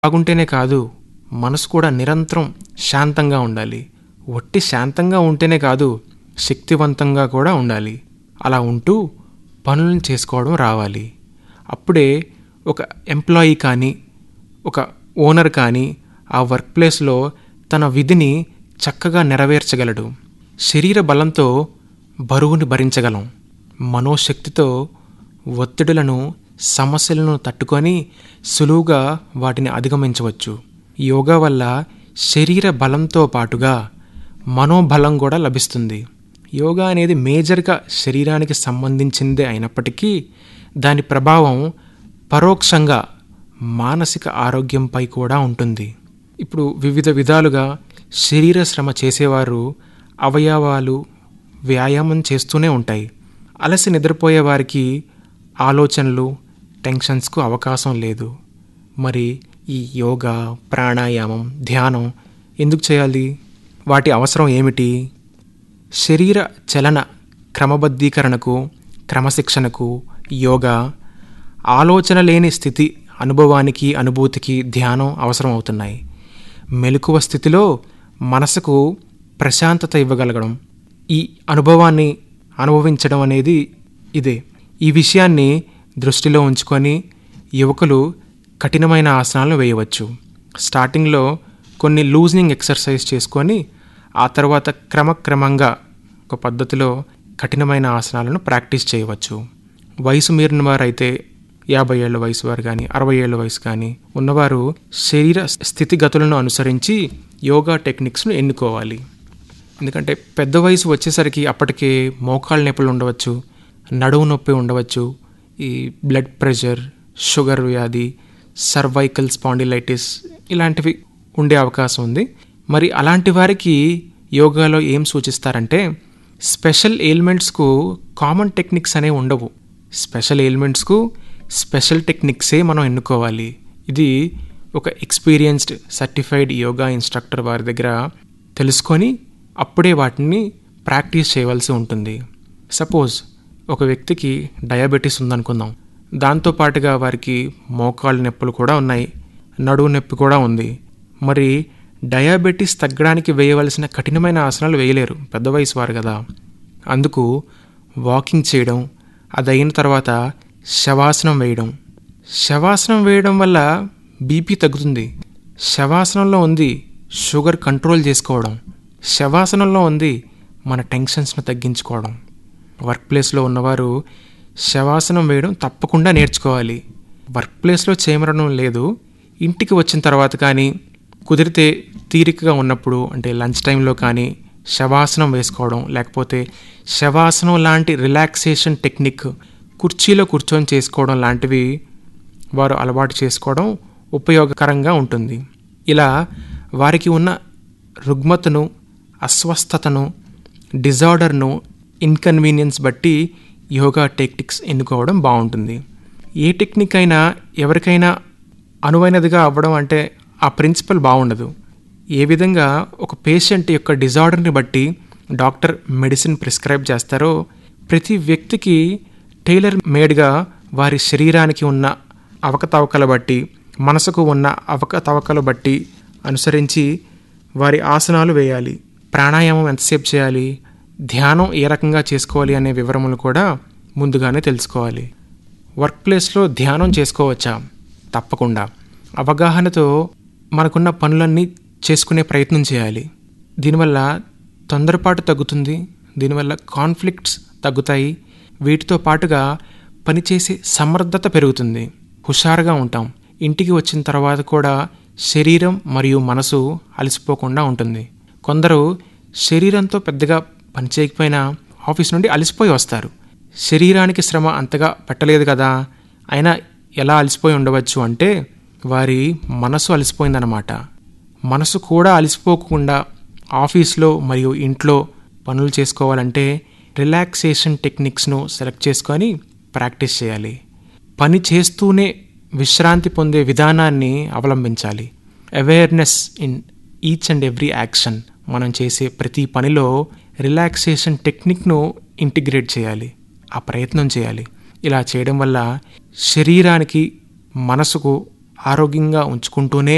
బాగుంటేనే కాదు మనసు కూడా నిరంతరం శాంతంగా ఉండాలి ఒట్టి శాంతంగా ఉంటేనే కాదు శక్తివంతంగా కూడా ఉండాలి అలా ఉంటూ పనులను చేసుకోవడం రావాలి అప్పుడే ఒక ఎంప్లాయీ కానీ ఒక ఓనర్ కానీ ఆ వర్క్ ప్లేస్లో తన విధిని చక్కగా నెరవేర్చగలడు శరీర బలంతో బరువుని భరించగలం మనోశక్తితో ఒత్తిడులను సమస్యలను తట్టుకొని సులువుగా వాటిని అధిగమించవచ్చు యోగా వల్ల శరీర బలంతో పాటుగా మనోబలం కూడా లభిస్తుంది యోగా అనేది మేజర్గా శరీరానికి సంబంధించిందే అయినప్పటికీ దాని ప్రభావం పరోక్షంగా మానసిక ఆరోగ్యంపై కూడా ఉంటుంది ఇప్పుడు వివిధ విధాలుగా శరీర శ్రమ చేసేవారు అవయవాలు వ్యాయామం చేస్తూనే ఉంటాయి అలసి నిద్రపోయే వారికి ఆలోచనలు టెన్షన్స్కు అవకాశం లేదు మరి ఈ యోగా ప్రాణాయామం ధ్యానం ఎందుకు చేయాలి వాటి అవసరం ఏమిటి శరీర చలన క్రమబద్ధీకరణకు క్రమశిక్షణకు యోగా ఆలోచన లేని స్థితి అనుభవానికి అనుభూతికి ధ్యానం అవసరం అవుతున్నాయి మెలకువ స్థితిలో మనసుకు ప్రశాంతత ఇవ్వగలగడం ఈ అనుభవాన్ని అనుభవించడం అనేది ఇదే ఈ విషయాన్ని దృష్టిలో ఉంచుకొని యువకులు కఠినమైన ఆసనాలను వేయవచ్చు స్టార్టింగ్లో కొన్ని లూజనింగ్ ఎక్సర్సైజ్ చేసుకొని ఆ తర్వాత క్రమక్రమంగా ఒక పద్ధతిలో కఠినమైన ఆసనాలను ప్రాక్టీస్ చేయవచ్చు వయసు మీరిన వారైతే యాభై ఏళ్ళ వయసు వారు కానీ అరవై ఏళ్ళ వయసు కానీ ఉన్నవారు శరీర స్థితిగతులను అనుసరించి యోగా టెక్నిక్స్ను ఎన్నుకోవాలి ఎందుకంటే పెద్ద వయసు వచ్చేసరికి అప్పటికే మోకాళ్ళ నొప్పులు ఉండవచ్చు నడువు నొప్పి ఉండవచ్చు ఈ బ్లడ్ ప్రెషర్ షుగర్ వ్యాధి సర్వైకల్ స్పాండిలైటిస్ ఇలాంటివి ఉండే అవకాశం ఉంది మరి అలాంటి వారికి యోగాలో ఏం సూచిస్తారంటే స్పెషల్ ఎయిల్మెంట్స్కు కామన్ టెక్నిక్స్ అనేవి ఉండవు స్పెషల్ ఎయిల్మెంట్స్కు స్పెషల్ టెక్నిక్సే మనం ఎన్నుకోవాలి ఇది ఒక ఎక్స్పీరియన్స్డ్ సర్టిఫైడ్ యోగా ఇన్స్ట్రక్టర్ వారి దగ్గర తెలుసుకొని అప్పుడే వాటిని ప్రాక్టీస్ చేయవలసి ఉంటుంది సపోజ్ ఒక వ్యక్తికి డయాబెటీస్ ఉందనుకుందాం దాంతోపాటుగా వారికి మోకాళ్ళ నొప్పులు కూడా ఉన్నాయి నడువు నొప్పి కూడా ఉంది మరి డయాబెటీస్ తగ్గడానికి వేయవలసిన కఠినమైన ఆసనాలు వేయలేరు పెద్ద వయసు వారు కదా అందుకు వాకింగ్ చేయడం అది అయిన తర్వాత శవాసనం వేయడం శవాసనం వేయడం వల్ల బీపీ తగ్గుతుంది శవాసనంలో ఉంది షుగర్ కంట్రోల్ చేసుకోవడం శవాసనంలో ఉంది మన టెన్షన్స్ను తగ్గించుకోవడం వర్క్ ప్లేస్లో ఉన్నవారు శవాసనం వేయడం తప్పకుండా నేర్చుకోవాలి వర్క్ ప్లేస్లో చేయమరడం లేదు ఇంటికి వచ్చిన తర్వాత కానీ కుదిరితే తీరికగా ఉన్నప్పుడు అంటే లంచ్ టైంలో కానీ శవాసనం వేసుకోవడం లేకపోతే శవాసనం లాంటి రిలాక్సేషన్ టెక్నిక్ కుర్చీలో కూర్చొని చేసుకోవడం లాంటివి వారు అలవాటు చేసుకోవడం ఉపయోగకరంగా ఉంటుంది ఇలా వారికి ఉన్న రుగ్మతను అస్వస్థతను డిజార్డర్ను ఇన్కన్వీనియన్స్ బట్టి యోగా టెక్నిక్స్ ఎన్నుకోవడం బాగుంటుంది ఏ టెక్నిక్ అయినా ఎవరికైనా అనువైనదిగా అవ్వడం అంటే ఆ ప్రిన్సిపల్ బాగుండదు ఏ విధంగా ఒక పేషెంట్ యొక్క డిజార్డర్ని బట్టి డాక్టర్ మెడిసిన్ ప్రిస్క్రైబ్ చేస్తారో ప్రతి వ్యక్తికి టైలర్ మేడ్గా వారి శరీరానికి ఉన్న అవకతవకల బట్టి మనసుకు ఉన్న అవకతవకలు బట్టి అనుసరించి వారి ఆసనాలు వేయాలి ప్రాణాయామం ఎంతసేపు చేయాలి ధ్యానం ఏ రకంగా చేసుకోవాలి అనే వివరములు కూడా ముందుగానే తెలుసుకోవాలి వర్క్ ప్లేస్లో ధ్యానం చేసుకోవచ్చా తప్పకుండా అవగాహనతో మనకున్న పనులన్నీ చేసుకునే ప్రయత్నం చేయాలి దీనివల్ల తొందరపాటు తగ్గుతుంది దీనివల్ల కాన్ఫ్లిక్ట్స్ తగ్గుతాయి వీటితో పాటుగా పనిచేసే సమర్థత పెరుగుతుంది హుషారుగా ఉంటాం ఇంటికి వచ్చిన తర్వాత కూడా శరీరం మరియు మనసు అలసిపోకుండా ఉంటుంది కొందరు శరీరంతో పెద్దగా పనిచేయకపోయినా ఆఫీస్ నుండి అలసిపోయి వస్తారు శరీరానికి శ్రమ అంతగా పెట్టలేదు కదా అయినా ఎలా అలసిపోయి ఉండవచ్చు అంటే వారి మనసు అలసిపోయిందన్నమాట మనసు కూడా అలసిపోకుండా ఆఫీస్లో మరియు ఇంట్లో పనులు చేసుకోవాలంటే రిలాక్సేషన్ టెక్నిక్స్ను సెలెక్ట్ చేసుకొని ప్రాక్టీస్ చేయాలి పని చేస్తూనే విశ్రాంతి పొందే విధానాన్ని అవలంబించాలి awareness in each and every action మనం చేసే ప్రతి పనిలో రిలాక్సేషన్ టెక్నిక్ను ఇంటిగ్రేట్ చేయాలి ఆ ప్రయత్నం చేయాలి ఇలా చేయడం వల్ల శరీరానికి మనసుకు ఆరోగ్యంగా ఉంచుకుంటూనే